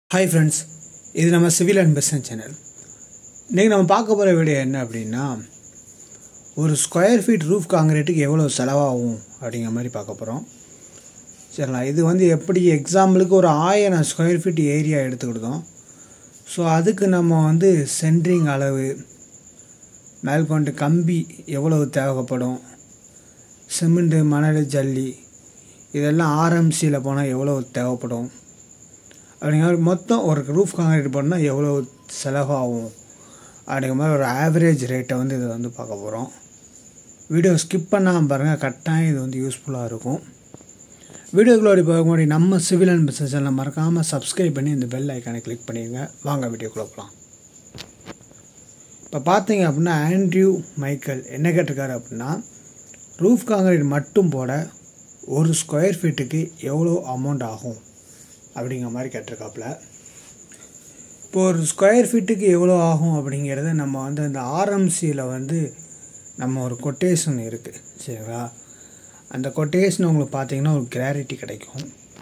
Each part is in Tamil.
ஹாய் ஃப்ரெண்ட்ஸ் இது நம்ம சிவில் அண்ட் பிஸ்னஸ் சேனல் இன்றைக்கி நம்ம பார்க்க போகிற வீடியோ என்ன அப்படின்னா ஒரு ஸ்கொயர் ஃபீட் ரூஃப் காங்கிரீட்டுக்கு எவ்வளோ செலவாகும் அப்படிங்கிற மாதிரி பார்க்க போகிறோம் சரிங்களா இது வந்து எப்படி எக்ஸாம்பிளுக்கு ஒரு ஆயிரம் ஸ்கொயர் ஃபீட் ஏரியா எடுத்துக்கிட்டோம் ஸோ அதுக்கு நம்ம வந்து சென்ட்ரிங் அளவு மேல்கொண்டு கம்பி எவ்வளவு தேவைப்படும் சிமெண்ட்டு மணல் ஜல்லி இதெல்லாம் ஆர்எம்சியில் போனால் எவ்வளோ தேவைப்படும் அப்படிங்கிற மாதிரி மொத்தம் ஒரு ரூஃப் காங்கிரீட் பண்ணால் எவ்வளோ செலவாகும் அப்படிங்கிற மாதிரி ஒரு ஆவரேஜ் ரேட்டை வந்து இதை வந்து பார்க்க போகிறோம் வீடியோ ஸ்கிப் பண்ணாமல் பாருங்கள் கட்டாயம் இது வந்து யூஸ்ஃபுல்லாக இருக்கும் வீடியோக்குள்ளே போக முன்னாடி நம்ம சிவில் அண்ட் பிஸ்னஸ் சேனல் மறக்காமல் சப்ஸ்கிரைப் பண்ணி இந்த பெல் ஐக்கானை கிளிக் பண்ணிடுங்க வாங்க வீடியோக்குள்ளே போகலாம் இப்போ பார்த்தீங்க அப்படின்னா ஆண்ட்ரியூ மைக்கேல் என்ன கேட்டிருக்காரு அப்படின்னா ரூஃப் காங்கிரீட் மட்டும் போட ஒரு ஸ்கொயர் ஃபீட்டுக்கு எவ்வளோ அமௌண்ட் ஆகும் அப்படிங்கிற மாதிரி கேட்டிருக்காப்புல இப்போ ஒரு ஸ்கொயர் ஃபீட்டுக்கு எவ்வளோ ஆகும் அப்படிங்கிறத நம்ம வந்து அந்த ஆர்எம்சியில் வந்து நம்ம ஒரு கொட்டேஷன் இருக்குது சரிங்களா அந்த கொட்டேஷன் உங்களுக்கு பார்த்தீங்கன்னா ஒரு கிளாரிட்டி கிடைக்கும்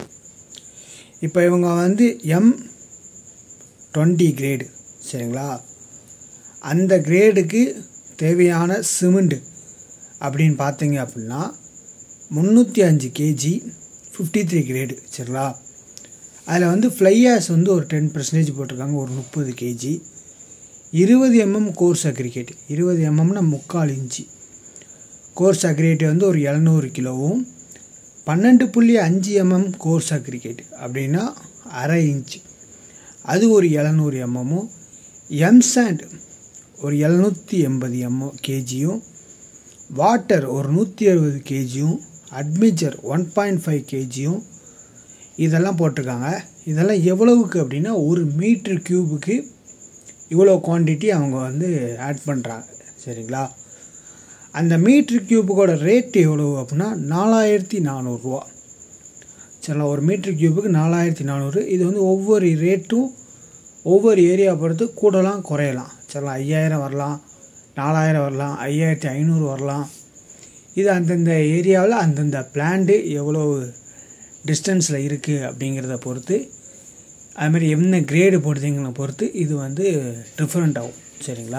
இப்போ இவங்க வந்து எம் டுவெண்ட்டி கிரேடு சரிங்களா அந்த கிரேடுக்கு தேவையான சிமெண்ட்டு அப்படின்னு பார்த்தீங்க அப்படின்னா முந்நூற்றி அஞ்சு கேஜி ஃபிஃப்டி த்ரீ கிரேடு சரிங்களா அதில் வந்து ஃப்ளையாஸ் வந்து ஒரு டென் பர்சன்டேஜ் போட்டிருக்காங்க ஒரு முப்பது கேஜி இருபது எம்எம் கோர்ஸ் அக்ரிகேட் இருபது எம்எம்னா முக்கால் இன்ச்சு கோர்ஸ் அக்ரிகேட் வந்து ஒரு எழுநூறு கிலோவும் பன்னெண்டு புள்ளி அஞ்சு எம்எம் கோர்ஸ் அக்ரிகேட் அப்படின்னா அரை இன்ச்சு அது ஒரு எழுநூறு எம்எம்மும் எம்சாண்ட் ஒரு எழுநூற்றி எண்பது எம்எம் கேஜியும் வாட்டர் ஒரு நூற்றி அறுபது கேஜியும் அட்மிச்சர் ஒன் பாயிண்ட் ஃபைவ் கேஜியும் இதெல்லாம் போட்டிருக்காங்க இதெல்லாம் எவ்வளவுக்கு அப்படின்னா ஒரு மீட்ரு க்யூபுக்கு இவ்வளோ குவான்டிட்டி அவங்க வந்து ஆட் பண்ணுறாங்க சரிங்களா அந்த மீட்ரு க்யூபுக்கோட ரேட் எவ்வளோ அப்படின்னா நாலாயிரத்தி நானூறுரூவா சரிங்களா ஒரு மீட்ரு க்யூபுக்கு நாலாயிரத்தி நானூறு இது வந்து ஒவ்வொரு ரேட்டும் ஒவ்வொரு ஏரியா பொறுத்து கூடலாம் குறையலாம் சரிங்களா ஐயாயிரம் வரலாம் நாலாயிரம் வரலாம் ஐயாயிரத்தி ஐநூறு வரலாம் இது அந்தந்த ஏரியாவில் அந்தந்த பிளான்ட்டு எவ்வளோ டிஸ்டன்ஸில் இருக்குது அப்படிங்கிறத பொறுத்து அதுமாதிரி என்ன கிரேடு போடுறீங்கள பொறுத்து இது வந்து டிஃப்ரெண்ட் ஆகும் சரிங்களா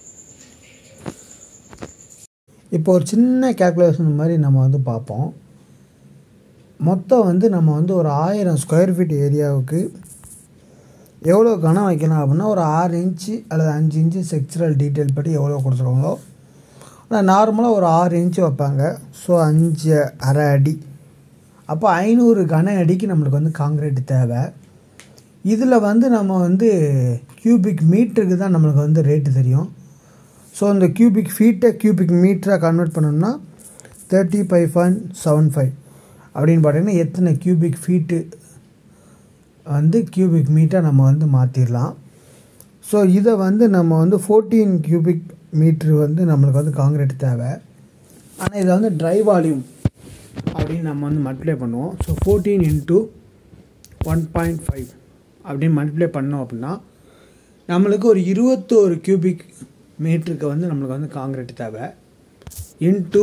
இப்போ ஒரு சின்ன கேல்குலேஷன் மாதிரி நம்ம வந்து பார்ப்போம் மொத்தம் வந்து நம்ம வந்து ஒரு ஆயிரம் ஸ்கொயர் ஃபீட் ஏரியாவுக்கு எவ்வளோ கனம் வைக்கலாம் அப்படின்னா ஒரு ஆறு இன்ச்சு அல்லது அஞ்சு இன்ச்சு செக்சுரல் டீட்டெயில் படி எவ்வளோ கொடுத்துருவாங்களோ ஆனால் நார்மலாக ஒரு ஆறு இன்ச்சு வைப்பாங்க ஸோ அஞ்சு அரை அடி அப்போ ஐநூறு கன அடிக்கு நம்மளுக்கு வந்து காங்கிரீட் தேவை இதில் வந்து நம்ம வந்து கியூபிக் மீட்டருக்கு தான் நம்மளுக்கு வந்து ரேட்டு தெரியும் ஸோ இந்த கியூபிக் ஃபீட்டை கியூபிக் மீட்டராக கன்வெர்ட் பண்ணோம்னா thirty five point seven five அப்படின்னு பார்த்தீங்கன்னா எத்தனை கியூபிக் ஃபீட்டு வந்து கியூபிக் மீட்டாக நம்ம வந்து மாற்றிடலாம் ஸோ இதை வந்து நம்ம வந்து ஃபோர்டீன் கியூபிக் மீட்ரு வந்து நம்மளுக்கு வந்து காங்கிரீட் தேவை ஆனால் இதை வந்து ட்ரை வால்யூம் அப்படின்னு நம்ம வந்து மல்டிப்ளை பண்ணுவோம் so fourteen into one point five அப்படின்னு மல்டிப்ளை பண்ணோம் அப்படின்னா நம்மளுக்கு ஒரு இருபத்தோரு கியூபிக் மீட்டருக்கு வந்து நம்மளுக்கு வந்து காங்கிரீட் தேவை இன்ட்டு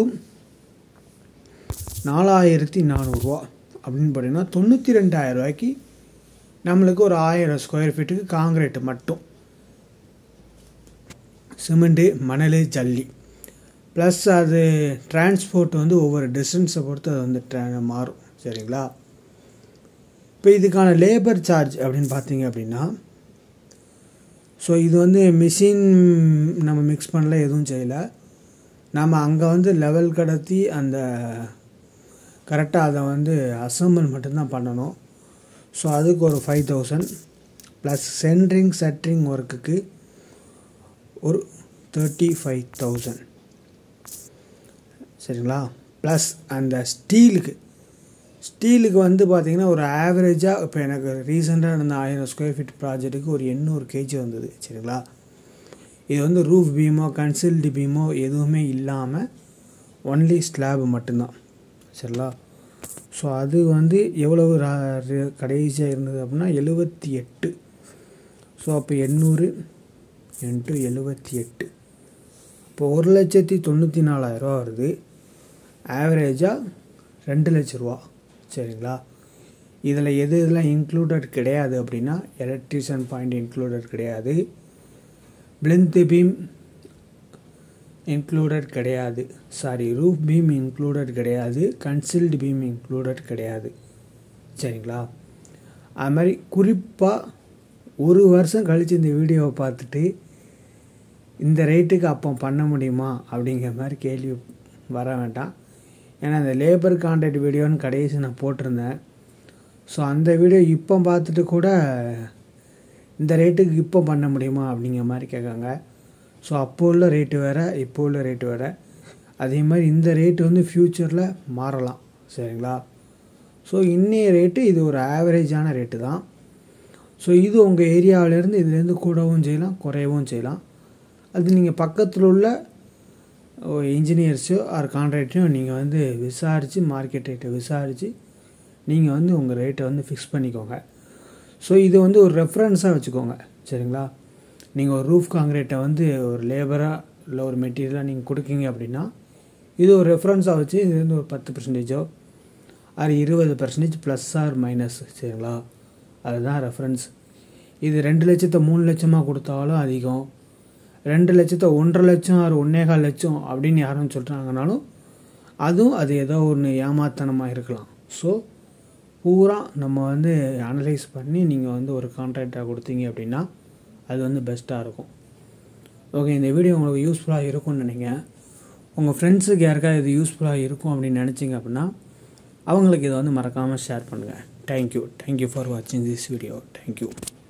நாலாயிரத்தி நானூறுரூவா அப்படின்னு பார்த்தீங்கன்னா தொண்ணூற்றி ரெண்டாயிரம் ரூபாய்க்கு நம்மளுக்கு ஒரு ஆயிரம் ஸ்கொயர் ஃபீட்டுக்கு காங்கிரீட் மட்டும் சிமெண்ட்டு மணல் ஜல்லி ப்ளஸ் அது டிரான்ஸ்போர்ட் வந்து ஒவ்வொரு டிஸ்டன்ஸை பொறுத்து அது வந்து ட்ரா மாறும் சரிங்களா இப்போ இதுக்கான லேபர் சார்ஜ் அப்படின்னு பார்த்தீங்க அப்படின்னா ஸோ இது வந்து மிஷின் நம்ம மிக்ஸ் பண்ணல எதுவும் செய்யலை நம்ம அங்கே வந்து லெவல் கடத்தி அந்த கரெக்டாக அதை வந்து அசம்பிள் மட்டும்தான் பண்ணணும் ஸோ அதுக்கு ஒரு five thousand plus centring centring ஒர்க்குக்கு ஒரு தேர்ட்டி ஃபைவ் தௌசண்ட் சரிங்களா ப்ளஸ் அந்த ஸ்டீலுக்கு ஸ்டீலுக்கு வந்து பார்த்திங்கன்னா ஒரு ஆவரேஜாக இப்போ எனக்கு ரீசெண்டாக இருந்த ஆயிரம் ஸ்கொயர் ஃபீட் ப்ராஜெக்ட்டுக்கு ஒரு எண்ணூறு கேஜி வந்தது சரிங்களா இது வந்து ரூஃப் பீமோ கன்சில்டு பீமோ எதுவுமே இல்லாமல் ஒன்லி ஸ்லாப் மட்டும்தான் சரிங்களா ஸோ அது வந்து எவ்வளவு கடைசியாக இருந்தது அப்படின்னா எழுபத்தி எட்டு ஸோ அப்போ எண்ணூறு இன்ட்டு எழுபத்தி எட்டு இப்போ ஒரு லட்சத்தி தொண்ணூற்றி நாலாயிரரூவா வருது ஆவரேஜாக ரெண்டு லட்ச ரூபா சரிங்களா இதில் எது இதெல்லாம் இன்க்ளூடட் கிடையாது அப்படின்னா எலக்ட்ரிஷியன் பாயிண்ட் இன்க்ளூடட் கிடையாது பிளிந்த் பீம் இன்க்ளூடட் கிடையாது சாரி ரூஃப் பீம் இன்க்ளூடட் கிடையாது கன்சில்டு பீம் இன்க்ளூடட் கிடையாது சரிங்களா அது மாதிரி குறிப்பாக ஒரு வருஷம் கழித்து இந்த வீடியோவை பார்த்துட்டு இந்த ரேட்டுக்கு அப்போ பண்ண முடியுமா அப்படிங்கிற மாதிரி கேள்வி வர வேண்டாம் ஏன்னா இந்த லேபர் கான்ட்ராக்ட் வீடியோன்னு கடைசி நான் போட்டிருந்தேன் ஸோ அந்த வீடியோ இப்போ பார்த்துட்டு கூட இந்த ரேட்டுக்கு இப்போ பண்ண முடியுமா அப்படிங்கிற மாதிரி கேட்காங்க ஸோ அப்போ உள்ள ரேட்டு வேறு இப்போ உள்ள ரேட்டு வேறு அதே மாதிரி இந்த ரேட்டு வந்து ஃப்யூச்சரில் மாறலாம் சரிங்களா ஸோ இன்னைய ரேட்டு இது ஒரு ஆவரேஜான ரேட்டு தான் ஸோ இது உங்கள் ஏரியாவிலேருந்து இதுலேருந்து கூடவும் செய்யலாம் குறையவும் செய்யலாம் அது நீங்கள் பக்கத்தில் உள்ள இன்ஜினியர்ஸோ ஆர் கான்ட்ராக்டையோ நீங்கள் வந்து விசாரித்து மார்க்கெட் ரேட்டை விசாரித்து நீங்கள் வந்து உங்கள் ரேட்டை வந்து ஃபிக்ஸ் பண்ணிக்கோங்க ஸோ இது வந்து ஒரு ரெஃபரன்ஸாக வச்சுக்கோங்க சரிங்களா நீங்கள் ஒரு ரூஃப் காங்கிரீட்டை வந்து ஒரு லேபராக இல்லை ஒரு மெட்டீரியலாக நீங்கள் கொடுக்கீங்க அப்படின்னா இது ஒரு ரெஃபரன்ஸாக வச்சு இது வந்து ஒரு பத்து பர்சன்டேஜோ அது இருபது பர்சன்டேஜ் ப்ளஸ் ஆர் மைனஸ் சரிங்களா அதுதான் ரெஃபரன்ஸ் இது ரெண்டு லட்சத்தை மூணு லட்சமாக கொடுத்தாலும் அதிகம் ரெண்டு லட்சத்தை ஒன்றரை லட்சம் ஆறு ஒன்றேகால் லட்சம் அப்படின்னு யாரும் சொல்கிறாங்கனாலும் அதுவும் அது ஏதோ ஒன்று ஏமாத்தனமாக இருக்கலாம் ஸோ பூரா நம்ம வந்து அனலைஸ் பண்ணி நீங்கள் வந்து ஒரு கான்ட்ராக்டாக கொடுத்தீங்க அப்படின்னா அது வந்து பெஸ்ட்டாக இருக்கும் ஓகே இந்த வீடியோ உங்களுக்கு யூஸ்ஃபுல்லாக இருக்கும்னு நினைக்கிறேன் உங்கள் ஃப்ரெண்ட்ஸுக்கு யாருக்காவது இது யூஸ்ஃபுல்லாக இருக்கும் அப்படின்னு நினச்சிங்க அப்படின்னா அவங்களுக்கு இதை வந்து மறக்காமல் ஷேர் பண்ணுங்கள் தேங்க்யூ தேங்க்யூ ஃபார் வாட்சிங் திஸ் வீடியோ தேங்க்யூ